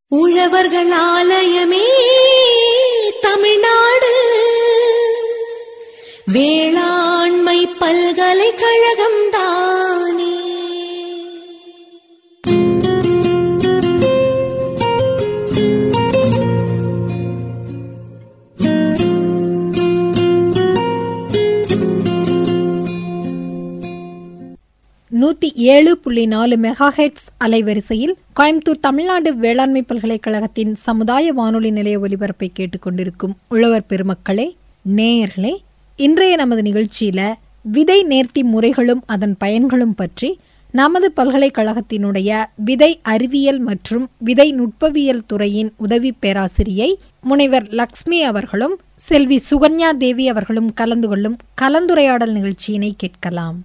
உழவர்கள் ஆலயமே தமிழ்நாடு வேளாண்மை பல்கலைக்கழகம் தானே நூத்தி ஏழு புள்ளி நாலு மெகாஹெட்ஸ் அலைவரிசையில் கோயம்புத்தூர் தமிழ்நாடு வேளாண்மை பல்கலைக்கழகத்தின் சமுதாய வானொலி நிலைய ஒலிபரப்பை கேட்டுக்கொண்டிருக்கும் உழவர் பெருமக்களே நேயர்களே இன்றைய நமது நிகழ்ச்சியில விதை நேர்த்தி முறைகளும் அதன் பயன்களும் பற்றி நமது பல்கலைக்கழகத்தினுடைய விதை அறிவியல் மற்றும் விதை நுட்பவியல் துறையின் உதவி பேராசிரியை முனைவர் லக்ஷ்மி அவர்களும் செல்வி சுகன்யா தேவி அவர்களும் கலந்து கொள்ளும் கலந்துரையாடல் நிகழ்ச்சியினை கேட்கலாம்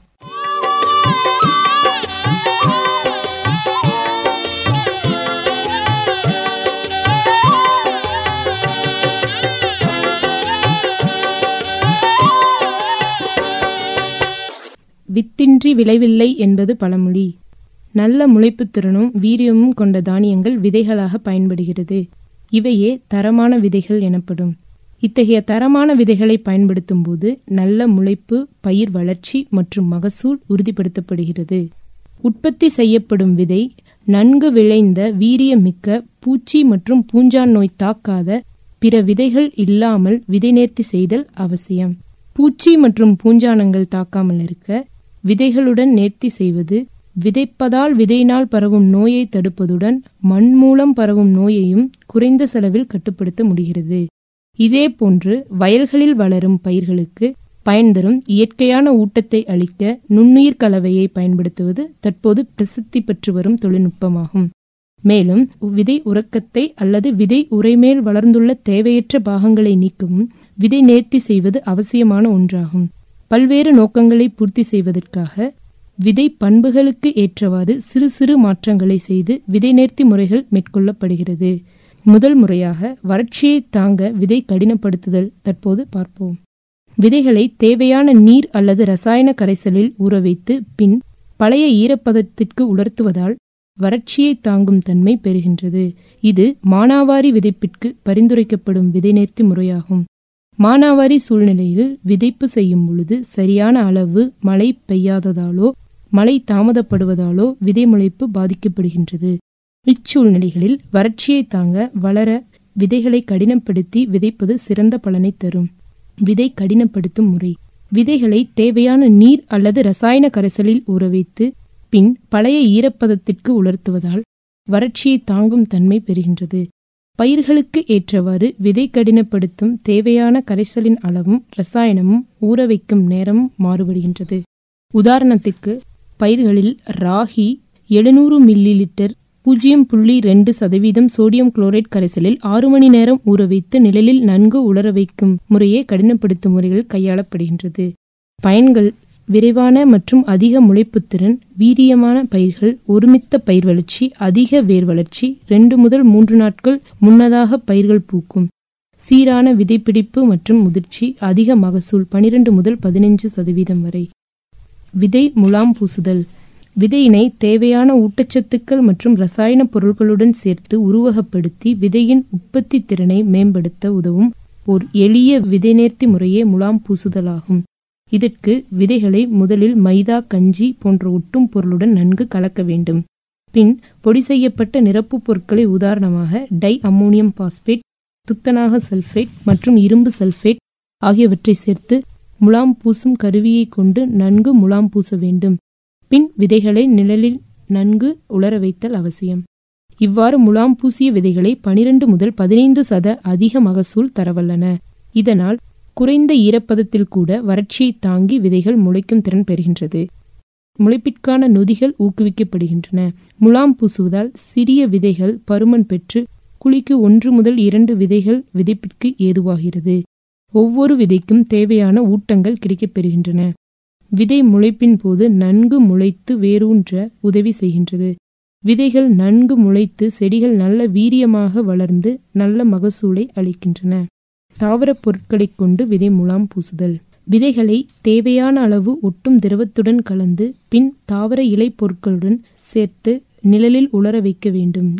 வித்தின்றி விளைவில்லை என்பது பழமொழி நல்ல முளைப்புத் திறனும் வீரியமும் கொண்ட தானியங்கள் விதைகளாக பயன்படுகிறது இவையே தரமான விதைகள் எனப்படும் இத்தகைய தரமான விதைகளை பயன்படுத்தும் போது நல்ல முளைப்பு பயிர் வளர்ச்சி மற்றும் மகசூல் உறுதிப்படுத்தப்படுகிறது உற்பத்தி செய்யப்படும் விதை நன்கு விளைந்த வீரியமிக்க பூச்சி மற்றும் பூஞ்சான் நோய் தாக்காத பிற விதைகள் இல்லாமல் விதை நேர்த்தி செய்தல் அவசியம் பூச்சி மற்றும் பூஞ்சானங்கள் தாக்காமல் இருக்க விதைகளுடன் நேர்த்தி செய்வது விதைப்பதால் விதையினால் பரவும் நோயை தடுப்பதுடன் மண் மூலம் பரவும் நோயையும் குறைந்த செலவில் கட்டுப்படுத்த முடிகிறது இதே போன்று வயல்களில் வளரும் பயிர்களுக்கு பயன் தரும் இயற்கையான ஊட்டத்தை அளிக்க நுண்ணுயிர் கலவையை பயன்படுத்துவது தற்போது பிரசித்தி பெற்று வரும் தொழில்நுட்பமாகும் மேலும் விதை உறக்கத்தை அல்லது விதை உரைமேல் வளர்ந்துள்ள தேவையற்ற பாகங்களை நீக்கவும் விதை நேர்த்தி செய்வது அவசியமான ஒன்றாகும் பல்வேறு நோக்கங்களை பூர்த்தி செய்வதற்காக விதை பண்புகளுக்கு ஏற்றவாறு சிறு சிறு மாற்றங்களை செய்து விதை நேர்த்தி முறைகள் மேற்கொள்ளப்படுகிறது முதல் முறையாக வறட்சியை தாங்க விதை கடினப்படுத்துதல் தற்போது பார்ப்போம் விதைகளை தேவையான நீர் அல்லது ரசாயன கரைசலில் ஊற வைத்து பின் பழைய ஈரப்பதத்திற்கு உலர்த்துவதால் வறட்சியை தாங்கும் தன்மை பெறுகின்றது இது மானாவாரி விதைப்பிற்கு பரிந்துரைக்கப்படும் விதை நேர்த்தி முறையாகும் மானாவாரி சூழ்நிலையில் விதைப்பு செய்யும் பொழுது சரியான அளவு மழை பெய்யாததாலோ மழை தாமதப்படுவதாலோ விதை முளைப்பு பாதிக்கப்படுகின்றது இச்சூழ்நிலைகளில் வறட்சியை தாங்க வளர விதைகளை கடினப்படுத்தி விதைப்பது சிறந்த பலனை தரும் விதை கடினப்படுத்தும் முறை விதைகளை தேவையான நீர் அல்லது ரசாயன கரைசலில் ஊற வைத்து பின் பழைய ஈரப்பதத்திற்கு உலர்த்துவதால் வறட்சியை தாங்கும் தன்மை பெறுகின்றது பயிர்களுக்கு ஏற்றவாறு விதை கடினப்படுத்தும் தேவையான கரைசலின் அளவும் ரசாயனமும் ஊற வைக்கும் நேரமும் மாறுபடுகின்றது உதாரணத்திற்கு பயிர்களில் ராகி எழுநூறு மில்லி லிட்டர் பூஜ்ஜியம் புள்ளி ரெண்டு சதவீதம் சோடியம் குளோரைட் கரைசலில் ஆறு மணி நேரம் ஊற வைத்து நிழலில் நன்கு உலர வைக்கும் முறையே கடினப்படுத்தும் முறைகள் கையாளப்படுகின்றது பயன்கள் விரைவான மற்றும் அதிக முளைப்புத்திறன் வீரியமான பயிர்கள் ஒருமித்த பயிர் வளர்ச்சி அதிக வேர் வளர்ச்சி ரெண்டு முதல் மூன்று நாட்கள் முன்னதாக பயிர்கள் பூக்கும் சீரான விதைப்பிடிப்பு மற்றும் முதிர்ச்சி அதிக மகசூல் பனிரெண்டு முதல் பதினைஞ்சு சதவீதம் வரை விதை முலாம் பூசுதல் விதையினை தேவையான ஊட்டச்சத்துக்கள் மற்றும் ரசாயன பொருட்களுடன் சேர்த்து உருவகப்படுத்தி விதையின் உற்பத்தி திறனை மேம்படுத்த உதவும் ஓர் எளிய விதை நேர்த்தி முறையே முலாம் பூசுதலாகும் இதற்கு விதைகளை முதலில் மைதா கஞ்சி போன்ற ஒட்டும் பொருளுடன் நன்கு கலக்க வேண்டும் பின் பொடி செய்யப்பட்ட நிரப்பு பொருட்களை உதாரணமாக டை அம்மோனியம் பாஸ்பேட் துத்தநாக சல்ஃபேட் மற்றும் இரும்பு சல்ஃபேட் ஆகியவற்றை சேர்த்து முலாம் பூசும் கருவியை கொண்டு நன்கு முலாம் பூச வேண்டும் பின் விதைகளை நிழலில் நன்கு உலர வைத்தல் அவசியம் இவ்வாறு முலாம் பூசிய விதைகளை பனிரெண்டு முதல் பதினைந்து சத அதிக மகசூல் தரவல்லன இதனால் குறைந்த ஈரப்பதத்தில் கூட வறட்சியை தாங்கி விதைகள் முளைக்கும் திறன் பெறுகின்றது முளைப்பிற்கான நொதிகள் ஊக்குவிக்கப்படுகின்றன முலாம் பூசுவதால் சிறிய விதைகள் பருமன் பெற்று குழிக்கு ஒன்று முதல் இரண்டு விதைகள் விதைப்பிற்கு ஏதுவாகிறது ஒவ்வொரு விதைக்கும் தேவையான ஊட்டங்கள் கிடைக்கப் பெறுகின்றன விதை முளைப்பின் போது நன்கு முளைத்து வேரூன்ற உதவி செய்கின்றது விதைகள் நன்கு முளைத்து செடிகள் நல்ல வீரியமாக வளர்ந்து நல்ல மகசூலை அளிக்கின்றன தாவரப் பொருட்களைக் கொண்டு விதை முலாம் பூசுதல் விதைகளை தேவையான அளவு ஒட்டும் திரவத்துடன் கலந்து பின் தாவர இலை பொருட்களுடன் சேர்த்து நிழலில் உலர வைக்க வேண்டும்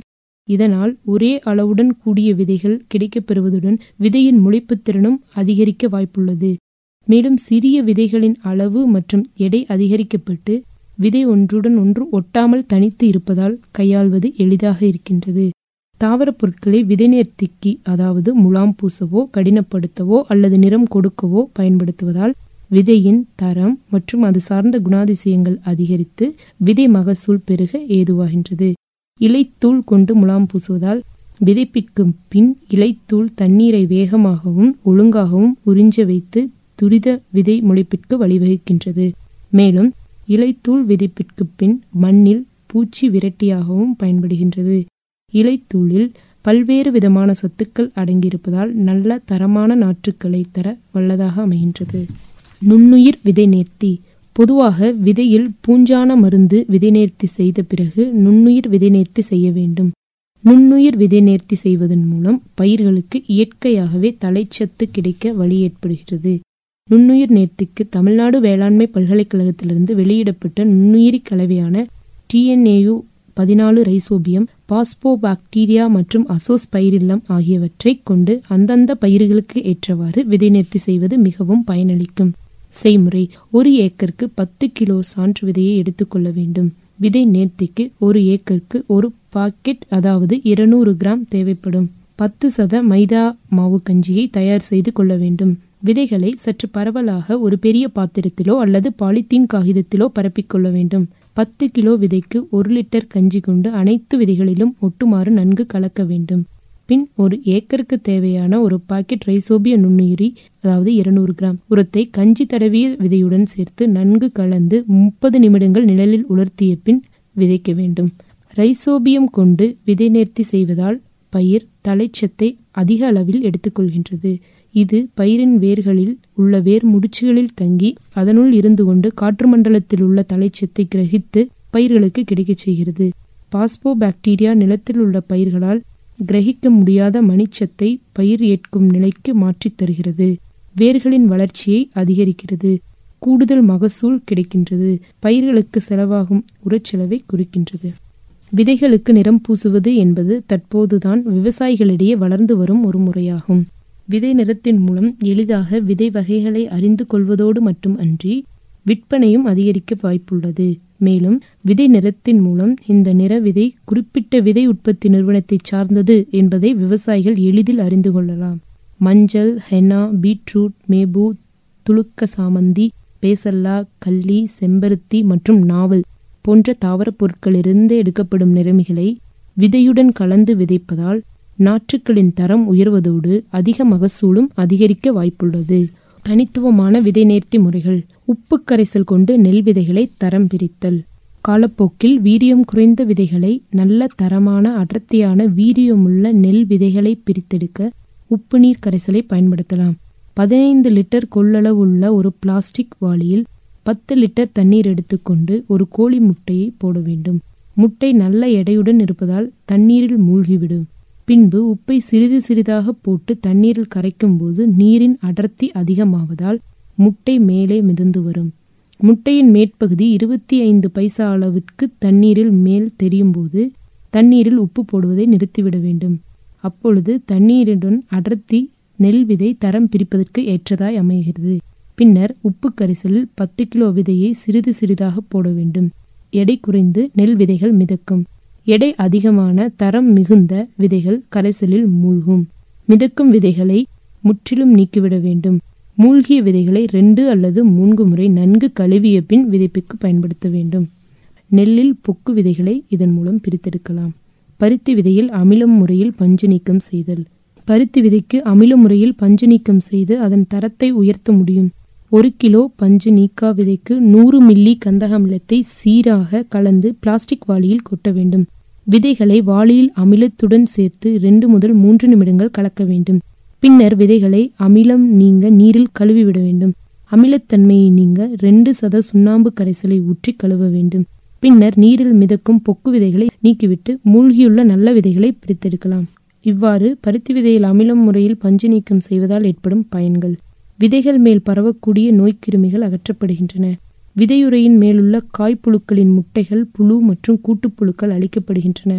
இதனால் ஒரே அளவுடன் கூடிய விதைகள் கிடைக்கப்பெறுவதுடன் விதையின் முளைப்புத் திறனும் அதிகரிக்க வாய்ப்புள்ளது மேலும் சிறிய விதைகளின் அளவு மற்றும் எடை அதிகரிக்கப்பட்டு விதை ஒன்றுடன் ஒன்று ஒட்டாமல் தனித்து இருப்பதால் கையாள்வது எளிதாக இருக்கின்றது தாவரப் பொருட்களை விதை நேர்த்திக்கு அதாவது முலாம் பூசவோ கடினப்படுத்தவோ அல்லது நிறம் கொடுக்கவோ பயன்படுத்துவதால் விதையின் தரம் மற்றும் அது சார்ந்த குணாதிசயங்கள் அதிகரித்து விதை மகசூல் பெருக ஏதுவாகின்றது இலைத்தூள் கொண்டு முலாம் பூசுவதால் விதைப்பிற்கும் பின் இலைத்தூள் தண்ணீரை வேகமாகவும் ஒழுங்காகவும் உறிஞ்ச வைத்து துரித விதை முளைப்பிற்கு வழிவகுக்கின்றது மேலும் இலைத்தூள் விதைப்பிற்கு பின் மண்ணில் பூச்சி விரட்டியாகவும் பயன்படுகின்றது இலைத்தூளில் பல்வேறு விதமான சத்துக்கள் அடங்கியிருப்பதால் நல்ல தரமான நாற்றுக்களை தர வல்லதாக அமைகின்றது நுண்ணுயிர் விதை நேர்த்தி பொதுவாக விதையில் பூஞ்சான மருந்து விதை நேர்த்தி செய்த பிறகு நுண்ணுயிர் விதை நேர்த்தி செய்ய வேண்டும் நுண்ணுயிர் விதை நேர்த்தி செய்வதன் மூலம் பயிர்களுக்கு இயற்கையாகவே தலைச்சத்து கிடைக்க வழி ஏற்படுகிறது நுண்ணுயிர் நேர்த்திக்கு தமிழ்நாடு வேளாண்மை பல்கலைக்கழகத்திலிருந்து வெளியிடப்பட்ட நுண்ணுயிரி கலவையான டிஎன்ஏயு பதினாலு ரைசோபியம் பாஸ்போ பாக்டீரியா மற்றும் அசோஸ் பயிரில்லம் ஆகியவற்றை கொண்டு அந்தந்த பயிர்களுக்கு ஏற்றவாறு விதை நேர்த்தி செய்வது மிகவும் பயனளிக்கும் செய்முறை ஒரு ஏக்கருக்கு பத்து கிலோ சான்று விதையை எடுத்துக்கொள்ள வேண்டும் விதை நேர்த்திக்கு ஒரு ஏக்கருக்கு ஒரு பாக்கெட் அதாவது இருநூறு கிராம் தேவைப்படும் பத்து சத மைதா மாவு கஞ்சியை தயார் செய்து கொள்ள வேண்டும் விதைகளை சற்று பரவலாக ஒரு பெரிய பாத்திரத்திலோ அல்லது பாலித்தீன் காகிதத்திலோ பரப்பிக்கொள்ள வேண்டும் பத்து கிலோ விதைக்கு ஒரு லிட்டர் கஞ்சி கொண்டு அனைத்து விதைகளிலும் ஒட்டுமாறு நன்கு கலக்க வேண்டும் பின் ஒரு ஏக்கருக்கு தேவையான ஒரு பாக்கெட் ரைசோபிய நுண்ணுயிரி அதாவது இருநூறு கிராம் உரத்தை கஞ்சி தடவிய விதையுடன் சேர்த்து நன்கு கலந்து முப்பது நிமிடங்கள் நிழலில் உலர்த்திய பின் விதைக்க வேண்டும் ரைசோபியம் கொண்டு விதை நேர்த்தி செய்வதால் பயிர் தலைச்சத்தை அதிக அளவில் எடுத்துக்கொள்கின்றது இது பயிரின் வேர்களில் உள்ள வேர் முடிச்சுகளில் தங்கி அதனுள் இருந்து கொண்டு காற்று மண்டலத்தில் உள்ள தலைச்சத்தை கிரகித்து பயிர்களுக்கு கிடைக்கச் செய்கிறது பாஸ்போ பாக்டீரியா நிலத்தில் உள்ள பயிர்களால் கிரகிக்க முடியாத மணிச்சத்தை பயிர் ஏற்கும் நிலைக்கு மாற்றித் தருகிறது வேர்களின் வளர்ச்சியை அதிகரிக்கிறது கூடுதல் மகசூல் கிடைக்கின்றது பயிர்களுக்கு செலவாகும் உரச்செலவை குறிக்கின்றது விதைகளுக்கு நிறம் பூசுவது என்பது தற்போதுதான் விவசாயிகளிடையே வளர்ந்து வரும் ஒரு முறையாகும் விதை நிறத்தின் மூலம் எளிதாக விதை வகைகளை அறிந்து கொள்வதோடு மட்டும் அன்றி விற்பனையும் அதிகரிக்க வாய்ப்புள்ளது மேலும் விதை நிறத்தின் மூலம் இந்த நிற விதை குறிப்பிட்ட விதை உற்பத்தி நிறுவனத்தை சார்ந்தது என்பதை விவசாயிகள் எளிதில் அறிந்து கொள்ளலாம் மஞ்சள் ஹெனா பீட்ரூட் மேபு துளுக்க சாமந்தி பேசல்லா கள்ளி செம்பருத்தி மற்றும் நாவல் போன்ற தாவரப் பொருட்களிலிருந்து எடுக்கப்படும் நிறமிகளை விதையுடன் கலந்து விதைப்பதால் நாற்றுக்களின் தரம் உயர்வதோடு அதிக மகசூலும் அதிகரிக்க வாய்ப்புள்ளது தனித்துவமான விதை நேர்த்தி முறைகள் உப்பு கரைசல் கொண்டு நெல் விதைகளை தரம் பிரித்தல் காலப்போக்கில் வீரியம் குறைந்த விதைகளை நல்ல தரமான அடர்த்தியான வீரியமுள்ள நெல் விதைகளை பிரித்தெடுக்க உப்பு நீர் கரைசலை பயன்படுத்தலாம் பதினைந்து லிட்டர் கொள்ளளவுள்ள ஒரு பிளாஸ்டிக் வாளியில் பத்து லிட்டர் தண்ணீர் எடுத்துக்கொண்டு ஒரு கோழி முட்டையை போட வேண்டும் முட்டை நல்ல எடையுடன் இருப்பதால் தண்ணீரில் மூழ்கிவிடும் பின்பு உப்பை சிறிது சிறிதாக போட்டு தண்ணீரில் கரைக்கும் போது நீரின் அடர்த்தி அதிகமாவதால் முட்டை மேலே மிதந்து வரும் முட்டையின் மேற்பகுதி இருபத்தி ஐந்து பைசா அளவிற்கு தண்ணீரில் மேல் தெரியும் போது தண்ணீரில் உப்பு போடுவதை நிறுத்திவிட வேண்டும் அப்பொழுது தண்ணீருடன் அடர்த்தி நெல் விதை தரம் பிரிப்பதற்கு ஏற்றதாய் அமைகிறது பின்னர் உப்பு கரைசலில் பத்து கிலோ விதையை சிறிது சிறிதாக போட வேண்டும் எடை குறைந்து நெல் விதைகள் மிதக்கும் எடை அதிகமான தரம் மிகுந்த விதைகள் கரைசலில் மூழ்கும் மிதக்கும் விதைகளை முற்றிலும் நீக்கிவிட வேண்டும் மூழ்கிய விதைகளை ரெண்டு அல்லது மூன்று முறை நன்கு கழுவிய பின் விதைப்புக்கு பயன்படுத்த வேண்டும் நெல்லில் பொக்கு விதைகளை இதன் மூலம் பிரித்தெடுக்கலாம் பருத்தி விதையில் அமிலம் முறையில் பஞ்சு நீக்கம் செய்தல் பருத்தி விதைக்கு அமில முறையில் பஞ்சு நீக்கம் செய்து அதன் தரத்தை உயர்த்த முடியும் ஒரு கிலோ பஞ்சு நீக்கா விதைக்கு நூறு மில்லி கந்தக அமிலத்தை சீராக கலந்து பிளாஸ்டிக் வாளியில் கொட்ட வேண்டும் விதைகளை வாளியில் அமிலத்துடன் சேர்த்து இரண்டு முதல் மூன்று நிமிடங்கள் கலக்க வேண்டும் பின்னர் விதைகளை அமிலம் நீங்க நீரில் கழுவிவிட வேண்டும் அமிலத்தன்மையை நீங்க ரெண்டு சத சுண்ணாம்பு கரைசலை ஊற்றி கழுவ வேண்டும் பின்னர் நீரில் மிதக்கும் பொக்கு விதைகளை நீக்கிவிட்டு மூழ்கியுள்ள நல்ல விதைகளை பிரித்தெடுக்கலாம் இவ்வாறு பருத்தி விதையில் அமிலம் முறையில் பஞ்சு நீக்கம் செய்வதால் ஏற்படும் பயன்கள் விதைகள் மேல் பரவக்கூடிய நோய்க்கிருமிகள் அகற்றப்படுகின்றன விதையுறையின் மேலுள்ள காய்ப்புழுக்களின் முட்டைகள் புழு மற்றும் கூட்டுப்புழுக்கள் அழிக்கப்படுகின்றன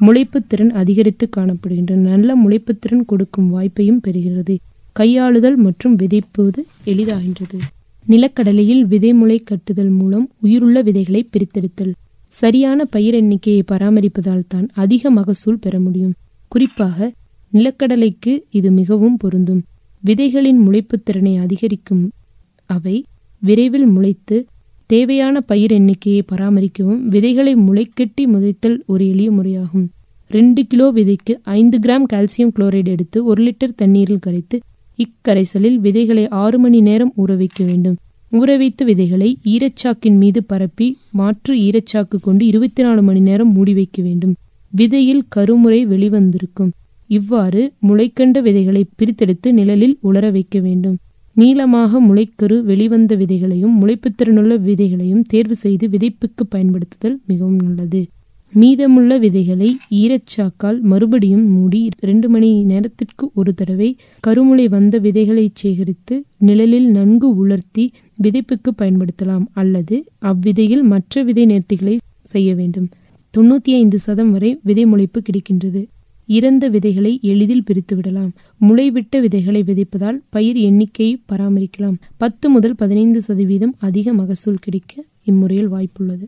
முளைப்புத் திறன் அதிகரித்து காணப்படுகின்றன நல்ல முளைப்புத் திறன் கொடுக்கும் வாய்ப்பையும் பெறுகிறது கையாளுதல் மற்றும் விதைப்பது எளிதாகின்றது நிலக்கடலையில் விதைமுளை கட்டுதல் மூலம் உயிருள்ள விதைகளை பிரித்தெடுத்தல் சரியான பயிர் எண்ணிக்கையை பராமரிப்பதால் தான் அதிக மகசூல் பெற முடியும் குறிப்பாக நிலக்கடலைக்கு இது மிகவும் பொருந்தும் விதைகளின் முளைப்புத் திறனை அதிகரிக்கும் அவை விரைவில் முளைத்து தேவையான பயிர் எண்ணிக்கையை பராமரிக்கவும் விதைகளை முளைக்கட்டி முதைத்தல் ஒரு எளிய முறையாகும் ரெண்டு கிலோ விதைக்கு ஐந்து கிராம் கால்சியம் குளோரைடு எடுத்து ஒரு லிட்டர் தண்ணீரில் கரைத்து இக்கரைசலில் விதைகளை ஆறு மணி நேரம் ஊற வைக்க வேண்டும் ஊற வைத்த விதைகளை ஈரச்சாக்கின் மீது பரப்பி மாற்று ஈரச்சாக்கு கொண்டு இருபத்தி நாலு மணி நேரம் மூடி வைக்க வேண்டும் விதையில் கருமுறை வெளிவந்திருக்கும் இவ்வாறு முளைக்கண்ட விதைகளை பிரித்தெடுத்து நிழலில் உலர வைக்க வேண்டும் நீளமாக முளைக்கரு வெளிவந்த விதைகளையும் முளைப்புத்திறனுள்ள விதைகளையும் தேர்வு செய்து விதைப்புக்கு பயன்படுத்துதல் மிகவும் நல்லது மீதமுள்ள விதைகளை ஈரச்சாக்கால் மறுபடியும் மூடி இரண்டு மணி நேரத்திற்கு ஒரு தடவை கருமுளை வந்த விதைகளை சேகரித்து நிழலில் நன்கு உலர்த்தி விதைப்புக்கு பயன்படுத்தலாம் அல்லது அவ்விதையில் மற்ற விதை நேர்த்திகளை செய்ய வேண்டும் தொண்ணூத்தி ஐந்து சதம் வரை விதை முளைப்பு கிடைக்கின்றது இறந்த விதைகளை எளிதில் பிரித்து விடலாம் முளைவிட்ட விதைகளை விதைப்பதால் பயிர் எண்ணிக்கையை பராமரிக்கலாம் பத்து முதல் பதினைந்து சதவீதம் அதிக மகசூல் கிடைக்க இம்முறையில் வாய்ப்புள்ளது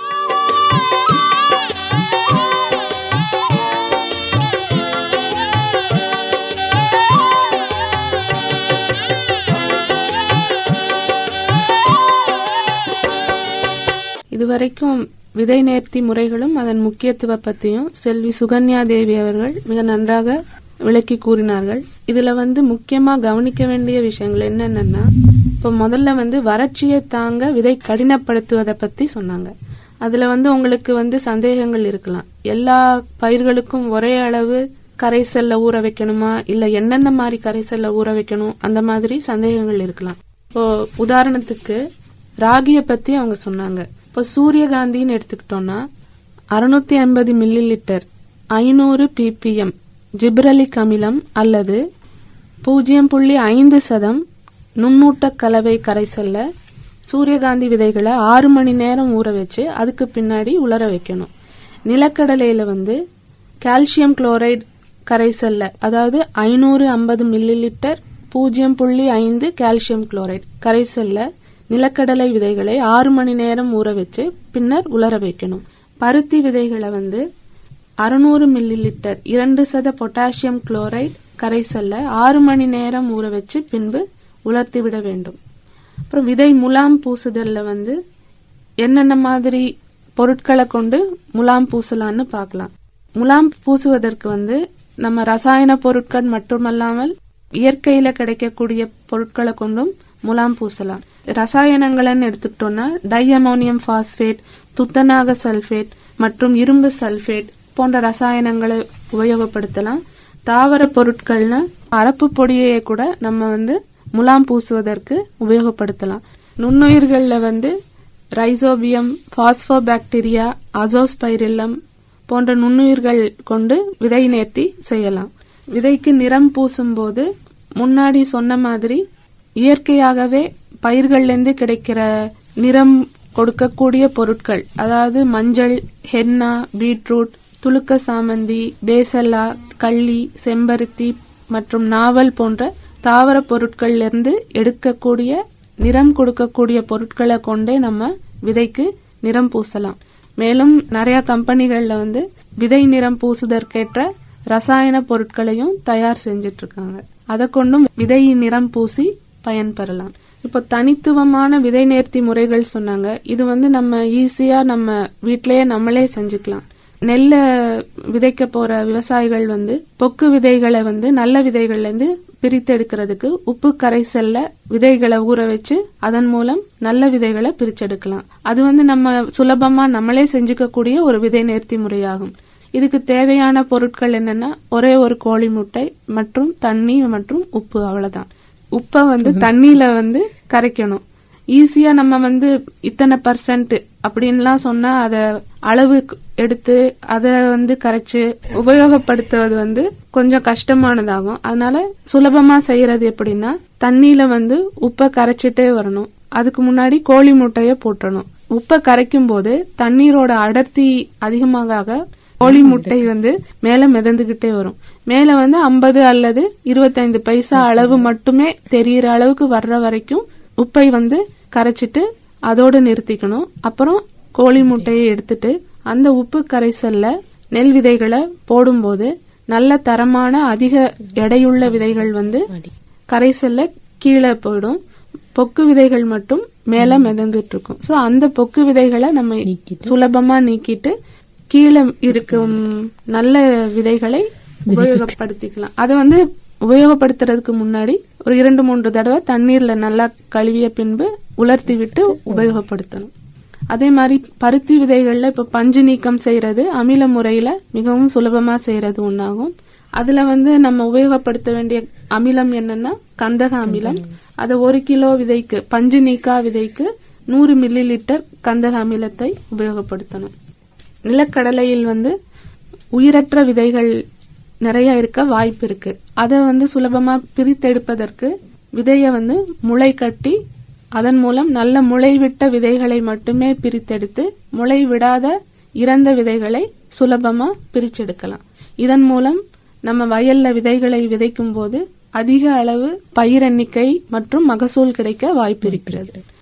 இதுவரைக்கும் விதை நேர்த்தி முறைகளும் அதன் முக்கியத்துவ பத்தியும் செல்வி சுகன்யா தேவி அவர்கள் மிக நன்றாக விளக்கி கூறினார்கள் இதுல வந்து முக்கியமா கவனிக்க வேண்டிய விஷயங்கள் என்னென்னா இப்ப முதல்ல வந்து வறட்சியை தாங்க விதை கடினப்படுத்துவதை பத்தி சொன்னாங்க அதுல வந்து உங்களுக்கு வந்து சந்தேகங்கள் இருக்கலாம் எல்லா பயிர்களுக்கும் ஒரே அளவு கரைசல்ல ஊற வைக்கணுமா இல்ல என்னென்ன மாதிரி கரைசல்ல ஊற வைக்கணும் அந்த மாதிரி சந்தேகங்கள் இருக்கலாம் இப்போ உதாரணத்துக்கு ராகிய பத்தி அவங்க சொன்னாங்க இப்போ சூரியகாந்தின்னு எடுத்துக்கிட்டோம்னா அறுநூத்தி ஐம்பது மில்லி லிட்டர் ஐநூறு பிபிஎம் ஜிப்ரலிக் அமிலம் அல்லது பூஜ்ஜியம் புள்ளி ஐந்து சதம் நுண்ணூட்ட கலவை கரைசல்ல சூரியகாந்தி விதைகளை ஆறு மணி நேரம் ஊற வச்சு அதுக்கு பின்னாடி உலர வைக்கணும் நிலக்கடலையில வந்து கால்சியம் குளோரைடு கரைசல்ல அதாவது ஐநூறு ஐம்பது மில்லி லிட்டர் பூஜ்ஜியம் புள்ளி ஐந்து கால்சியம் குளோரைடு கரைசல்ல நிலக்கடலை விதைகளை ஆறு மணி நேரம் ஊற வச்சு பின்னர் உலர வைக்கணும் பருத்தி விதைகளை வந்து அறுநூறு மில்லி லிட்டர் இரண்டு சத பொட்டாசியம் குளோரைடு கரைசல்ல ஆறு மணி நேரம் ஊற வச்சு பின்பு உலர்த்தி விட வேண்டும் அப்புறம் விதை முலாம் பூசுதல்ல வந்து என்னென்ன மாதிரி பொருட்களை கொண்டு முலாம் பூசலான்னு பார்க்கலாம் முலாம் பூசுவதற்கு வந்து நம்ம ரசாயன பொருட்கள் மட்டுமல்லாமல் இயற்கையில கிடைக்கக்கூடிய பொருட்களை கொண்டும் முலாம் பூசலாம் ரசாயனங்கள்னு எடுத்துக்கிட்டோம்னா டைஅமோனியம் பாஸ்பேட் துத்தநாக சல்பேட் மற்றும் இரும்பு சல்பேட் போன்ற ரசாயனங்களை உபயோகப்படுத்தலாம் தாவர பொருட்கள்னா அரப்பு பொடியை கூட நம்ம வந்து முலாம் பூசுவதற்கு உபயோகப்படுத்தலாம் நுண்ணுயிர்கள்ல வந்து ரைசோபியம் பாஸ்போபாக்டீரியா அசோஸ்பைரில்லம் போன்ற நுண்ணுயிர்கள் கொண்டு விதை நேர்த்தி செய்யலாம் விதைக்கு நிறம் பூசும்போது முன்னாடி சொன்ன மாதிரி இயற்கையாகவே பயிர்கள்லேருந்து கிடைக்கிற நிறம் கொடுக்கக்கூடிய பொருட்கள் அதாவது மஞ்சள் ஹென்னா பீட்ரூட் துளுக்க சாமந்தி பேசல்லா கள்ளி செம்பருத்தி மற்றும் நாவல் போன்ற தாவர பொருட்கள்ல இருந்து எடுக்கக்கூடிய நிறம் கொடுக்கக்கூடிய பொருட்களை கொண்டே நம்ம விதைக்கு நிறம் பூசலாம் மேலும் நிறைய கம்பெனிகள்ல வந்து விதை நிறம் பூசுதற்கேற்ற ரசாயன பொருட்களையும் தயார் செஞ்சிட்டு இருக்காங்க அதை கொண்டும் விதை நிறம் பூசி பயன்பெறலாம் இப்போ தனித்துவமான விதை நேர்த்தி முறைகள் சொன்னாங்க இது வந்து நம்ம ஈஸியா நம்ம வீட்டிலேயே நம்மளே செஞ்சுக்கலாம் நெல்ல விதைக்க போற விவசாயிகள் வந்து பொக்கு விதைகளை வந்து நல்ல விதைகள்ல இருந்து பிரித்து எடுக்கிறதுக்கு உப்பு கரைசல்ல விதைகளை ஊற வச்சு அதன் மூலம் நல்ல விதைகளை பிரிச்செடுக்கலாம் அது வந்து நம்ம சுலபமா நம்மளே செஞ்சுக்கக்கூடிய ஒரு விதை நேர்த்தி முறையாகும் இதுக்கு தேவையான பொருட்கள் என்னன்னா ஒரே ஒரு கோழி முட்டை மற்றும் தண்ணி மற்றும் உப்பு அவ்வளவுதான் உப்பை வந்து தண்ணியில வந்து கரைக்கணும் ஈஸியா நம்ம வந்து இத்தனை பர்சன்ட் அப்படின்லாம் சொன்னா அத அளவு எடுத்து அதை வந்து கரைச்சு உபயோகப்படுத்துவது வந்து கொஞ்சம் கஷ்டமானதாகும் அதனால சுலபமா செய்யறது எப்படின்னா தண்ணியில வந்து உப்பை கரைச்சிட்டே வரணும் அதுக்கு முன்னாடி கோழி முட்டைய போட்டணும் உப்பை கரைக்கும் போது தண்ணீரோட அடர்த்தி அதிகமாக கோழி முட்டை வந்து மேல மிதந்துகிட்டே வரும் மேல வந்து ஐம்பது அல்லது இருபத்தைந்து பைசா அளவு மட்டுமே தெரியிற அளவுக்கு வர்ற வரைக்கும் உப்பை வந்து கரைச்சிட்டு அதோட நிறுத்திக்கணும் அப்புறம் கோழி முட்டையை எடுத்துட்டு அந்த உப்பு கரைசல்ல நெல் விதைகளை போடும்போது நல்ல தரமான அதிக எடையுள்ள விதைகள் வந்து கரைசல்ல கீழே போயிடும் பொக்கு விதைகள் மட்டும் மேல மிதந்துட்டு இருக்கும் சோ அந்த பொக்கு விதைகளை நம்ம சுலபமா நீக்கிட்டு கீழே இருக்கும் நல்ல விதைகளை உபயோகப்படுத்திக்கலாம் அது வந்து உபயோகப்படுத்துறதுக்கு முன்னாடி ஒரு இரண்டு மூன்று தடவை தண்ணீர்ல நல்லா கழுவிய பின்பு உலர்த்தி விட்டு உபயோகப்படுத்தணும் அதே மாதிரி பருத்தி விதைகள்ல இப்ப பஞ்சு நீக்கம் செய்யறது அமில முறையில மிகவும் சுலபமா செய்யறது ஒன்னாகும் அதுல வந்து நம்ம உபயோகப்படுத்த வேண்டிய அமிலம் என்னன்னா கந்தக அமிலம் அதை ஒரு கிலோ விதைக்கு பஞ்சு நீக்கா விதைக்கு நூறு மில்லி லிட்டர் கந்தக அமிலத்தை உபயோகப்படுத்தணும் நிலக்கடலையில் வந்து உயிரற்ற விதைகள் நிறைய இருக்க வாய்ப்பு இருக்கு அதை வந்து சுலபமா பிரித்தெடுப்பதற்கு விதைய வந்து முளை கட்டி அதன் மூலம் நல்ல முளை விட்ட விதைகளை மட்டுமே பிரித்தெடுத்து முளை விடாத இறந்த விதைகளை சுலபமா பிரிச்செடுக்கலாம் இதன் மூலம் நம்ம வயல்ல விதைகளை விதைக்கும் போது அதிக அளவு பயிர் எண்ணிக்கை மற்றும் மகசூல் கிடைக்க வாய்ப்பு இருக்கிறது